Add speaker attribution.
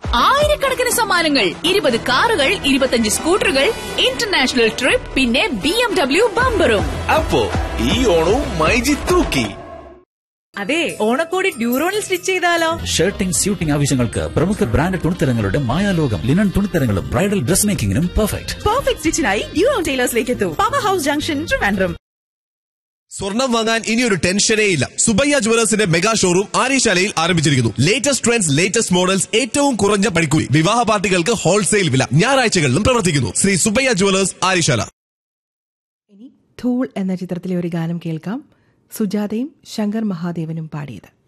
Speaker 1: ആയിരക്കണക്കിന് സമ്മാനങ്ങൾ ഇരുപത് കാറുകൾ ഇരുപത്തഞ്ച് സ്കൂട്ടറുകൾ ഇന്റർനാഷണൽ ട്രിപ്പ് പിന്നെ ബി എം ഡബ്ല്യു ബമ്പറും
Speaker 2: അപ്പോ ഈ ഓണവും മൈജി തൂക്കി
Speaker 3: അതെ ഓണക്കോടി ഡ്യൂറോണിൽ സ്റ്റിച്ച് ചെയ്താലോ
Speaker 4: ഷർട്ടിംഗ് സ്യൂട്ടിംഗ് ആവശ്യങ്ങൾക്ക് പ്രമുഖ ബ്രാൻഡ് തുണിത്തരങ്ങളുടെ മായാലോകം ലിനൻ തുണിത്തരങ്ങളും ബ്രൈഡൽ ഡ്രസ് മേക്കിംഗിനും പെർഫെക്റ്റ്
Speaker 3: പെർഫെക്റ്റ് സ്റ്റിച്ചിനായി ഡ്യൂറോൺ ടൈലേഴ്സിലേക്ക് എത്തൂ പവർ ഹൗസ് ജംഗ്ഷൻ ട്രിവാൻഡ്രം
Speaker 5: സ്വർണം വാങ്ങാൻ ഇനിയൊരു ടെൻഷനേ ഇല്ല സുബയ്യ ജുവലേഴ്സിന്റെ മെഗാ ഷോറൂം ആര്യശാലയിൽ ആരംഭിച്ചിരിക്കുന്നു ലേറ്റസ്റ്റ് ട്രെൻഡ്സ് ലേറ്റസ്റ്റ് മോഡൽസ് ഏറ്റവും കുറഞ്ഞ പണിക്കൂലി വിവാഹ പാർട്ടികൾക്ക് ഹോൾസെയിൽ വില ഞായറാഴ്ചകളിലും പ്രവർത്തിക്കുന്നു ശ്രീ സുബയ്യ ജുവലേഴ്സ് ആര്യശാല
Speaker 6: ഇനി ധൂൾ എന്ന ചിത്രത്തിലെ ഒരു ഗാനം കേൾക്കാം സുജാതയും ശങ്കർ മഹാദേവനും പാടിയത്